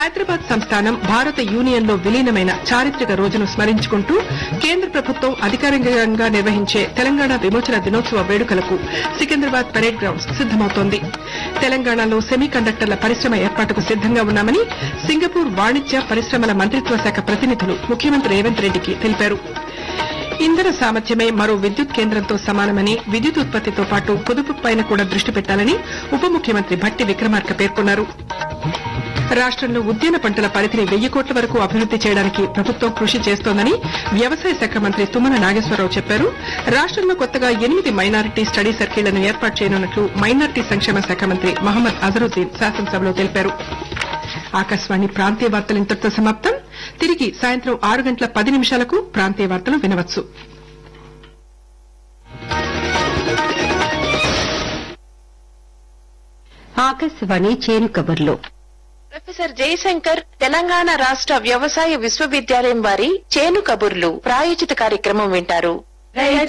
హైదరాబాద్ సంస్థానం భారత యూనియన్ లో విలీనమైన చారిత్రక రోజును స్మరించుకుంటూ కేంద్ర ప్రభుత్వం అధికారికంగా నిర్వహించే తెలంగాణ విమోచన దినోత్సవ వేడుకలకు సికింద్రాబాద్ పరేడ్ గ్రౌండ్స్ సిద్దమవుతోంది తెలంగాణలో సెమీ కండక్టర్ల పరిశ్రమ ఏర్పాటుకు సిద్దంగా ఉన్నామని సింగపూర్ వాణిజ్య పరిశ్రమల మంత్రిత్వ శాఖ ప్రతినిధులు ముఖ్యమంత్రి రేవంత్ రెడ్డికి తెలిపారు ఇంధన సామర్థ్యమే మరో విద్యుత్ కేంద్రంతో సమానమని విద్యుత్ ఉత్పత్తితో పాటు పొదుపు పైన కూడా దృష్టి పెట్టాలని ఉప ముఖ్యమంత్రి భట్టి విక్రమార్క పేర్కొన్నారు రాష్ట్రంలో ఉద్యాన పంటల పరిధిని వెయ్యి కోట్ల వరకు అభివృద్ది చేయడానికి ప్రభుత్వం కృషి చేస్తోందని వ్యవసాయ శాఖ మంత్రి తుమ్మల నాగేశ్వరరావు చెప్పారు రాష్ట్రంలో కొత్తగా ఎనిమిది మైనారిటీ స్టడీ సర్కిళ్లను ఏర్పాటు చేయనున్నట్లు మైనారిటీ సంక్షేమ శాఖ మంత్రి మహమ్మద్ అజరుద్దీన్ శాసనసభలో తెలిపారు ఆకాశవాణి ప్రాంతీయ వార్తలు ఇంతటితో సమాప్తం తిరిగి సాయంత్రం ఆరు గంటల పది నిమిషాలకు ప్రాంతీయ వార్తలు వినవచ్చు ఆకాశవాణి చేను కబుర్లు ప్రొఫెసర్ జయశంకర్ తెలంగాణ రాష్ట్ర వ్యవసాయ విశ్వవిద్యాలయం వారి చేను కబుర్లు ప్రాయోజిత కార్యక్రమం వింటారు రైతు